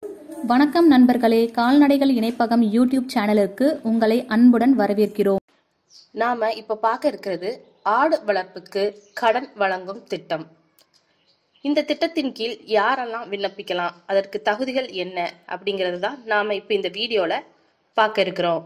வணக்கம் நண்பர்களே கால்நடைகள் இணைப்பகம் யூடியூப் சேனலுக்கு உங்களை அன்புடன் வரவேற்கிறோம் நாம இப்ப பார்க்க இருக்கிறது ஆடு வளர்ப்புக்கு கடன் வழங்கும் திட்டம் இந்த திட்டத்தின் கீழ் யாரெல்லாம் விண்ணப்பிக்கலாம் அதற்கு தகுதிகள் என்ன அப்படிங்கிறது தான் நாம இப்ப இந்த வீடியோல பார்க்க இருக்கிறோம்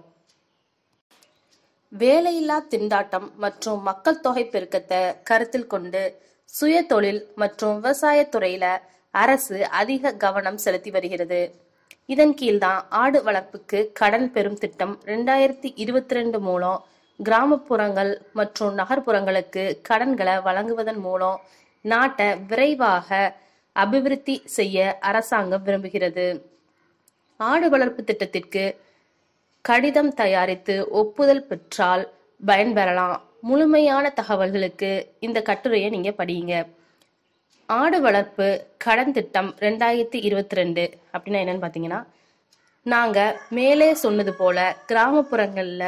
வேலையில்லா திண்டாட்டம் மற்றும் மக்கள் தொகை பெருக்கத்தை கருத்தில் கொண்டு சுய தொழில் மற்றும் விவசாயத் துறையில அரசு அதிக கவனம் செலுத்தி வருகிறது இதன் கீழ்தான் ஆடு வளர்ப்புக்கு கடன் பெறும் திட்டம் ரெண்டாயிரத்தி இருபத்தி ரெண்டு மூலம் கிராமப்புறங்கள் மற்றும் நகர்ப்புறங்களுக்கு கடன்களை வழங்குவதன் மூலம் நாட்டை விரைவாக அபிவிருத்தி செய்ய அரசாங்கம் விரும்புகிறது ஆடு வளர்ப்பு திட்டத்திற்கு கடிதம் தயாரித்து ஒப்புதல் பெற்றால் பயன்பெறலாம் முழுமையான தகவல்களுக்கு இந்த கட்டுரையை நீங்க படியுங்க ஆடு வளர்ப்பு கடன் திட்டம் ரெண்டாயிரத்தி இருபத்தி ரெண்டு அப்படின்னா என்னன்னு பார்த்தீங்கன்னா நாங்க மேலே சொன்னது போல கிராமப்புறங்கள்ல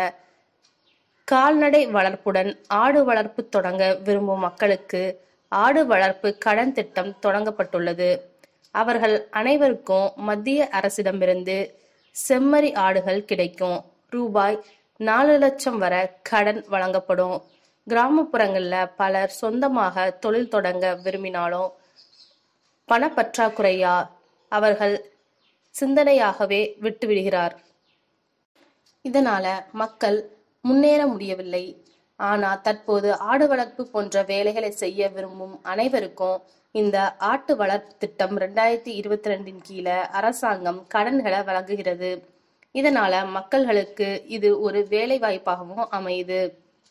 கால்நடை வளர்ப்புடன் ஆடு வளர்ப்பு தொடங்க விரும்பும் மக்களுக்கு ஆடு வளர்ப்பு கடன் திட்டம் தொடங்கப்பட்டுள்ளது அவர்கள் அனைவருக்கும் மத்திய அரசிடமிருந்து செம்மறி ஆடுகள் கிடைக்கும் ரூபாய் நாலு லட்சம் வரை கடன் வழங்கப்படும் கிராமப்புறங்கள்ல பலர் சொந்தமாக தொழில் தொடங்க விரும்பினாலும் பணப்பற்றாக்குறையா அவர்கள் சிந்தனையாகவே விட்டுவிடுகிறார் இதனால மக்கள் முன்னேற முடியவில்லை ஆனா தற்போது ஆடு வளர்ப்பு போன்ற வேலைகளை செய்ய விரும்பும் அனைவருக்கும் இந்த ஆட்டு வளர்ப்பு திட்டம் ரெண்டாயிரத்தி இருபத்தி ரெண்டின் கீழே அரசாங்கம் கடன்களை வழங்குகிறது இதனால மக்கள்களுக்கு இது ஒரு வேலை வாய்ப்பாகவும் அமையுது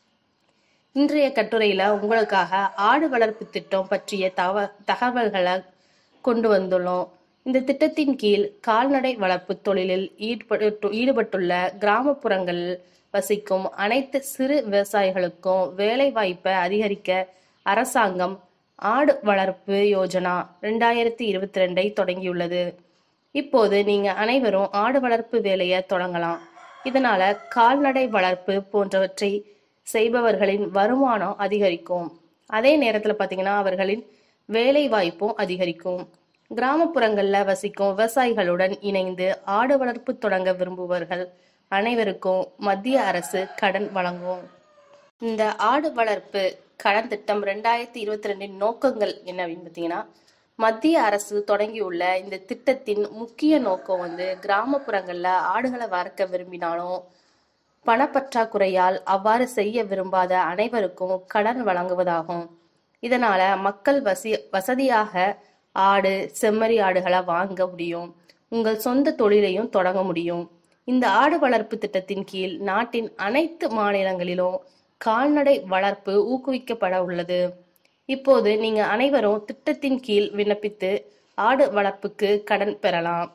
இன்றைய கட்டுரையில உங்களுக்காக ஆடு வளர்ப்பு திட்டம் பற்றிய தவ தகவல்களை கொண்டு வந்துள்ளோம் இந்த திட்டத்தின் கீழ் கால்நடை வளர்ப்பு தொழிலில் ஈடுபட்டு ஈடுபட்டுள்ள கிராமப்புறங்களில் வசிக்கும் அனைத்து சிறு விவசாயிகளுக்கும் வேலை வாய்ப்பை அதிகரிக்க அரசாங்கம் ஆடு வளர்ப்பு யோஜனா ரெண்டாயிரத்தி இருபத்தி ரெண்டை தொடங்கியுள்ளது இப்போது நீங்க அனைவரும் ஆடு வளர்ப்பு வேலையை தொடங்கலாம் இதனால கால்நடை வளர்ப்பு போன்றவற்றை செய்பவர்களின் வருமானம் அதிகரிக்கும் அதே நேரத்துல பாத்தீங்கன்னா அவர்களின் வேலை வாய்ப்பும் அதிகரிக்கும் கிராமப்புறங்கள்ல வசிக்கும் விவசாயிகளுடன் இணைந்து ஆடு வளர்ப்பு தொடங்க விரும்புபவர்கள் அனைவருக்கும் மத்திய அரசு கடன் வழங்கும் இந்த ஆடு வளர்ப்பு கடன் திட்டம் ரெண்டாயிரத்தி இருபத்தி ரெண்டின் நோக்கங்கள் என்ன அப்படின்னு பார்த்தீங்கன்னா மத்திய அரசு தொடங்கியுள்ள இந்த திட்டத்தின் முக்கிய நோக்கம் வந்து கிராமப்புறங்கள்ல ஆடுகளை வளர்க்க விரும்பினாலும் பணப்பற்றாக்குறையால் அவ்வாறு செய்ய விரும்பாத அனைவருக்கும் கடன் வழங்குவதாகும் இதனால மக்கள் வசி வசதியாக ஆடு செம்மறி ஆடுகளை வாங்க முடியும் உங்கள் சொந்த தொழிலையும் தொடங்க முடியும் இந்த ஆடு வளர்ப்பு திட்டத்தின் கீழ் நாட்டின் அனைத்து மாநிலங்களிலும் கால்நடை வளர்ப்பு ஊக்குவிக்கப்பட உள்ளது இப்போது நீங்க அனைவரும் திட்டத்தின் கீழ் விண்ணப்பித்து ஆடு வளர்ப்புக்கு கடன் பெறலாம்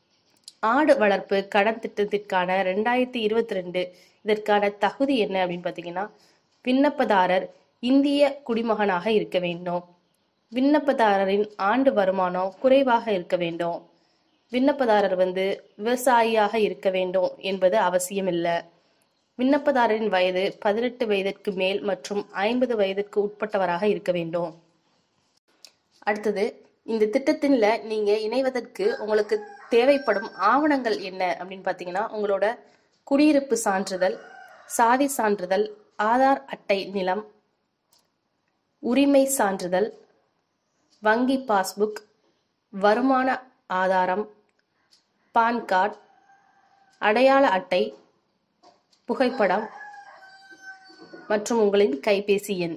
ஆடு வளர்ப்பு கடன் திட்டத்திற்கான ரெண்டாயிரத்தி இருபத்தி ரெண்டு இதற்கான தகுதி என்ன அப்படின்னு பார்த்தீங்கன்னா விண்ணப்பதாரர் இந்திய குடிமகனாக இருக்க வேண்டும் விண்ணப்பதாரரின் ஆண்டு வருமானம் குறைவாக இருக்க வேண்டும் விண்ணப்பதாரர் வந்து விவசாயியாக இருக்க வேண்டும் என்பது அவசியமில்லை விண்ணப்பதாரரின் வயது பதினெட்டு வயதிற்கு மேல் மற்றும் ஐம்பது வயதிற்கு உட்பட்டவராக இருக்க வேண்டும் அடுத்தது இந்த திட்டத்தின்ல நீங்க இணைவதற்கு உங்களுக்கு தேவைப்படும் ஆவணங்கள் என்ன அப்படின்னு பார்த்தீங்கன்னா உங்களோட குடியிருப்பு சான்றிதழ் சாதி சான்றிதழ் ஆதார் அட்டை நிலம் உரிமை சான்றிதழ் வங்கி பாஸ்புக் வருமான ஆதாரம் பான் கார்டு அடையாள அட்டை புகைப்படம் மற்றும் உங்களின் கைபேசி எண்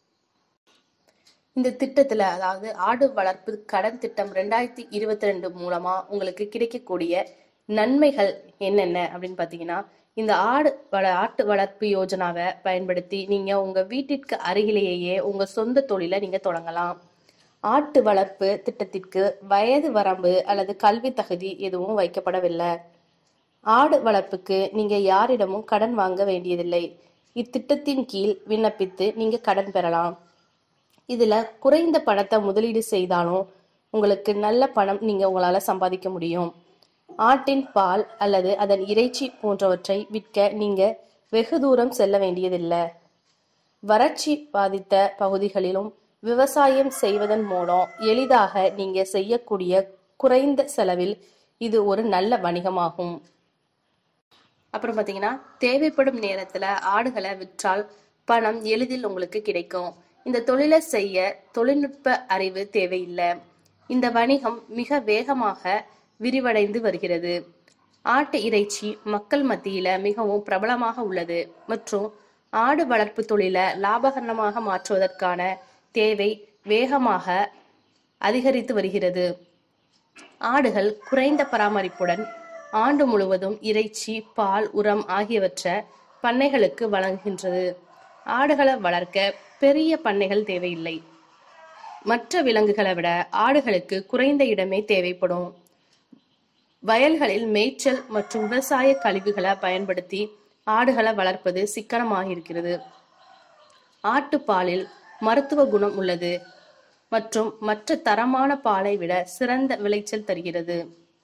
இந்த திட்டத்துல அதாவது ஆடு வளர்ப்பு கடன் திட்டம் ரெண்டாயிரத்தி இருபத்தி ரெண்டு மூலமா உங்களுக்கு கிடைக்கக்கூடிய நன்மைகள் என்னென்ன அப்படின்னு பாத்தீங்கன்னா இந்த ஆடு வள ஆட்டு வளர்ப்பு யோஜனாவை பயன்படுத்தி நீங்க உங்க வீட்டிற்கு அருகிலேயே உங்க சொந்த தொழிலை நீங்க தொடங்கலாம் ஆட்டு வளர்ப்பு திட்டத்திற்கு வயது வரம்பு அல்லது கல்வி தகுதி எதுவும் வைக்கப்படவில்லை ஆடு வளர்ப்புக்கு நீங்க யாரிடமும் கடன் வாங்க வேண்டியதில்லை இத்திட்டத்தின் கீழ் விண்ணப்பித்து நீங்க கடன் பெறலாம் இதுல குறைந்த பணத்தை முதலீடு செய்தாலும் உங்களுக்கு நல்ல பணம் நீங்க உங்களால சம்பாதிக்க முடியும் ஆட்டின் பால் அல்லது அதன் இறைச்சி போன்றவற்றை விற்க நீங்க வெகு தூரம் செல்ல வேண்டியதில்லை வறட்சி பாதித்த பகுதிகளிலும் விவசாயம் செய்வதன் மூலம் எளிதாக நீங்க செய்யக்கூடிய குறைந்த செலவில் இது ஒரு நல்ல வணிகமாகும் அப்புறம் பார்த்தீங்கன்னா தேவைப்படும் நேரத்துல ஆடுகளை விற்றால் பணம் எளிதில் உங்களுக்கு கிடைக்கும் இந்த தொழிலை செய்ய தொழில்நுட்ப அறிவு தேவையில்லை இந்த வணிகம் மிக வேகமாக விரிவடைந்து வருகிறது ஆட்டு இறைச்சி மக்கள் மத்தியில மிகவும் பிரபலமாக உள்ளது மற்றும் ஆடு வளர்ப்பு தொழிலை லாபகரமாக மாற்றுவதற்கான தேவை வேகமாக அதிகரித்து வருகிறது ஆடுகள் குறைந்த பராமரிப்புடன் ஆண்டு முழுவதும் இறைச்சி பால் உரம் ஆகியவற்றை பண்ணைகளுக்கு வழங்குகின்றது ஆடுகளை வளர்க்க பெரிய பண்ணைகள் தேவையில்லை மற்ற விலங்குகளை விட ஆடுகளுக்கு குறைந்த இடமே தேவைப்படும் வயல்களில் மேய்ச்சல் மற்றும் விவசாய கழிவுகளை பயன்படுத்தி ஆடுகளை வளர்ப்பது சிக்கனமாக இருக்கிறது ஆட்டுப்பாலில் மருத்துவ குணம் உள்ளது மற்றும் மற்ற தரமான பாலை விட சிறந்த விளைச்சல் தருகிறது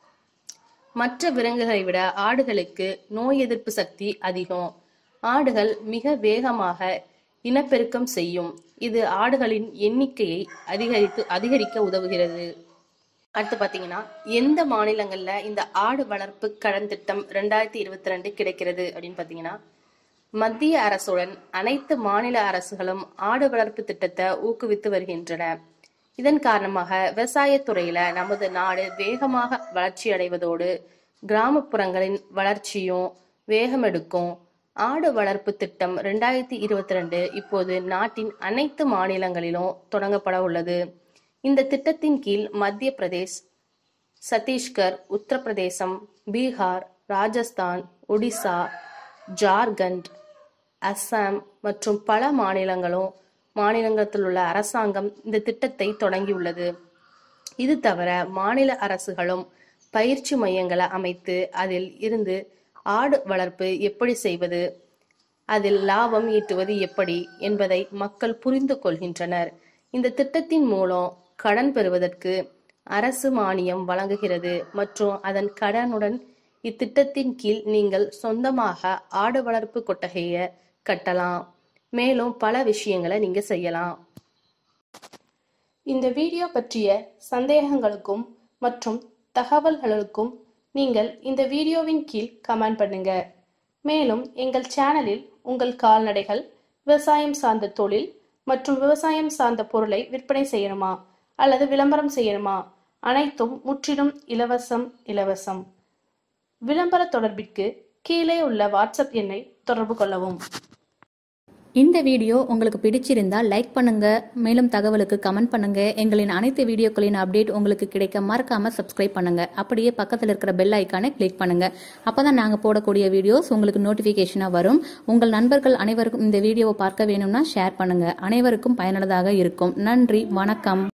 மற்ற விலங்குகளை விட ஆடுகளுக்கு நோய் எதிர்ப்பு சக்தி அதிகம் ஆடுகள் மிக வேகமாக இனப்பெருக்கம் செய்யும் இது ஆடுகளின் எண்ணிக்கையை அதிகரித்து அதிகரிக்க உதவுகிறது அடுத்து பாத்தீங்கன்னா எந்த மாநிலங்கள்ல இந்த ஆடு வளர்ப்பு கடன் திட்டம் ரெண்டாயிரத்தி இருபத்தி ரெண்டு கிடைக்கிறது அப்படின்னு பாத்தீங்கன்னா மத்திய அரசுடன் அனைத்து மாநில அரசுகளும் ஆடு வளர்ப்பு திட்டத்தை ஊக்குவித்து வருகின்றன இதன் காரணமாக விவசாயத் துறையில நமது நாடு வேகமாக வளர்ச்சி அடைவதோடு கிராமப்புறங்களின் வளர்ச்சியும் வேகமெடுக்கும் ஆடு வளர்ப்பு திட்டம் ரெண்டாயிரத்தி இருபத்தி ரெண்டு இப்போது நாட்டின் அனைத்து மாநிலங்களிலும் தொடங்கப்பட உள்ளது இந்த திட்டத்தின் கீழ் மத்திய பிரதேஷ் சத்தீஸ்கர் உத்தரப்பிரதேசம் பீகார் ராஜஸ்தான் ஒடிசா ஜார்க்கண்ட் அஸ்ஸாம் மற்றும் பல மாநிலங்களும் மாநிலத்தில் உள்ள அரசாங்கம் இந்த திட்டத்தை தொடங்கியுள்ளது இது தவிர மாநில அரசுகளும் பயிற்சி மையங்களை அமைத்து அதில் இருந்து ஆடு வளர்ப்பு எப்படி செய்வது அதில் லாபம் ஈட்டுவது எப்படி என்பதை மக்கள் புரிந்து கொள்கின்றனர் இந்த திட்டத்தின் மூலம் கடன் பெறுவதற்கு அரசு மானியம் வழங்குகிறது மற்றும் அதன் கடனுடன் இத்திட்டத்தின் கீழ் நீங்கள் சொந்தமாக ஆடு வளர்ப்பு கொட்டகையை கட்டலாம் மேலும் பல விஷயங்களை நீங்க செய்யலாம் இந்த வீடியோ பற்றிய சந்தேகங்களுக்கும் மற்றும் தகவல்களுக்கும் நீங்கள் இந்த வீடியோவின் கீழ் கமெண்ட் பண்ணுங்க மேலும் எங்கள் சேனலில் உங்கள் கால்நடைகள் விவசாயம் சார்ந்த தொழில் மற்றும் விவசாயம் சார்ந்த பொருளை விற்பனை செய்யணுமா அல்லது விளம்பரம் செய்யணுமா அனைத்தும் முற்றிலும் இலவசம் இலவசம் விளம்பர தொடர்பிற்கு கீழே உள்ள வாட்ஸ்அப் எண்ணை தொடர்பு கொள்ளவும் இந்த வீடியோ உங்களுக்கு பிடிச்சிருந்தா லைக் பண்ணுங்க மேலும் தகவலுக்கு கமெண்ட் பண்ணுங்க எங்களின் அனைத்து வீடியோக்களின் அப்டேட் உங்களுக்கு கிடைக்க மறக்காம சப்ஸ்கிரைப் பண்ணுங்க அப்படியே பக்கத்தில் இருக்கிற பெல் ஐக்கானை கிளிக் பண்ணுங்க அப்பதான் நாங்க போடக்கூடிய வீடியோஸ் உங்களுக்கு நோட்டிபிகேஷனா வரும் உங்கள் நண்பர்கள் அனைவருக்கும் இந்த வீடியோவை பார்க்க வேணும்னா ஷேர் பண்ணுங்க அனைவருக்கும் பயனுள்ளதாக இருக்கும் நன்றி வணக்கம்